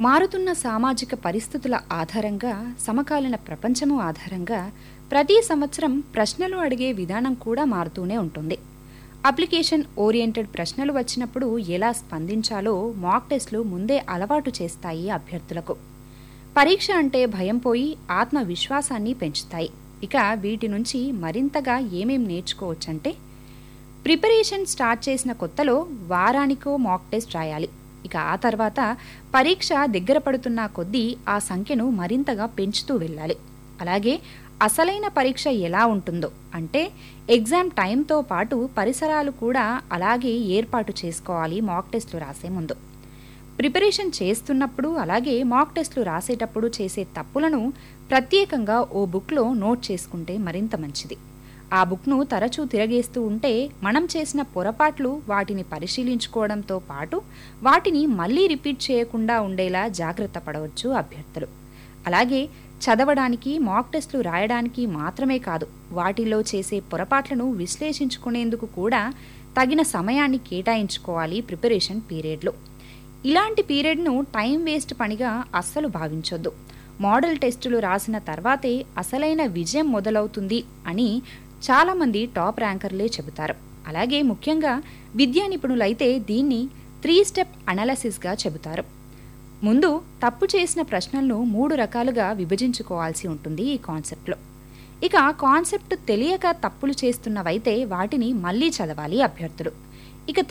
మారుతున్న సామాజిక పరిస్థితుల ఆధారంగా సమకాలీన ప్రపంచము ఆధారంగా ప్రతి సంవత్సరం ప్రశ్నలు అడిగే విధానం కూడా మారుతూనే ఉంటుంది అప్లికేషన్ ఓరియంటెడ్ ప్రశ్నలు వచ్చినప్పుడు ఎలా స్పందించాలో మాక్ టెస్ట్లు ముందే అలవాటు చేస్తాయి అభ్యర్థులకు పరీక్ష అంటే భయం పోయి ఆత్మవిశ్వాసాన్ని పెంచుతాయి ఇక వీటి నుంచి మరింతగా ఏమేం నేర్చుకోవచ్చంటే ప్రిపరేషన్ స్టార్ట్ చేసిన కొత్తలో వారానికో మాక్ టెస్ట్ రాయాలి ఇక ఆ తర్వాత పరీక్ష దగ్గర పడుతున్న కొద్దీ ఆ సంఖ్యను మరింతగా పెంచుతూ వెళ్ళాలి అలాగే అసలైన పరీక్ష ఎలా ఉంటుందో అంటే ఎగ్జామ్ టైంతో పాటు పరిసరాలు కూడా అలాగే ఏర్పాటు చేసుకోవాలి మాక్ టెస్టులు రాసే ముందు ప్రిపరేషన్ చేస్తున్నప్పుడు అలాగే మాక్ టెస్టులు రాసేటప్పుడు చేసే తప్పులను ప్రత్యేకంగా ఓ బుక్లో నోట్ చేసుకుంటే మరింత మంచిది ఆ బుక్ను తరచూ తిరగేస్తూ ఉంటే మనం చేసిన పొరపాట్లు వాటిని పరిశీలించుకోవడంతో పాటు వాటిని మళ్ళీ రిపీట్ చేయకుండా ఉండేలా జాగ్రత్త పడవచ్చు అభ్యర్థులు అలాగే చదవడానికి మాక్ టెస్టులు రాయడానికి మాత్రమే కాదు వాటిలో చేసే పొరపాట్లను విశ్లేషించుకునేందుకు కూడా తగిన సమయాన్ని కేటాయించుకోవాలి ప్రిపరేషన్ పీరియడ్లో ఇలాంటి పీరియడ్ను టైం వేస్ట్ పనిగా అస్సలు భావించొద్దు మోడల్ టెస్టులు రాసిన తర్వాతే అసలైన విజయం మొదలవుతుంది అని చాలామంది టాప్ ర్యాంకర్లే చెబుతారు అలాగే ముఖ్యంగా విద్యా నిపుణులైతే దీన్ని త్రీ స్టెప్ అనాలసిస్గా చెబుతారు ముందు తప్పు చేసిన ప్రశ్నలను మూడు రకాలుగా విభజించుకోవాల్సి ఉంటుంది ఈ కాన్సెప్ట్లో ఇక కాన్సెప్ట్ తెలియక తప్పులు చేస్తున్నవైతే వాటిని మళ్ళీ చదవాలి అభ్యర్థులు ఇక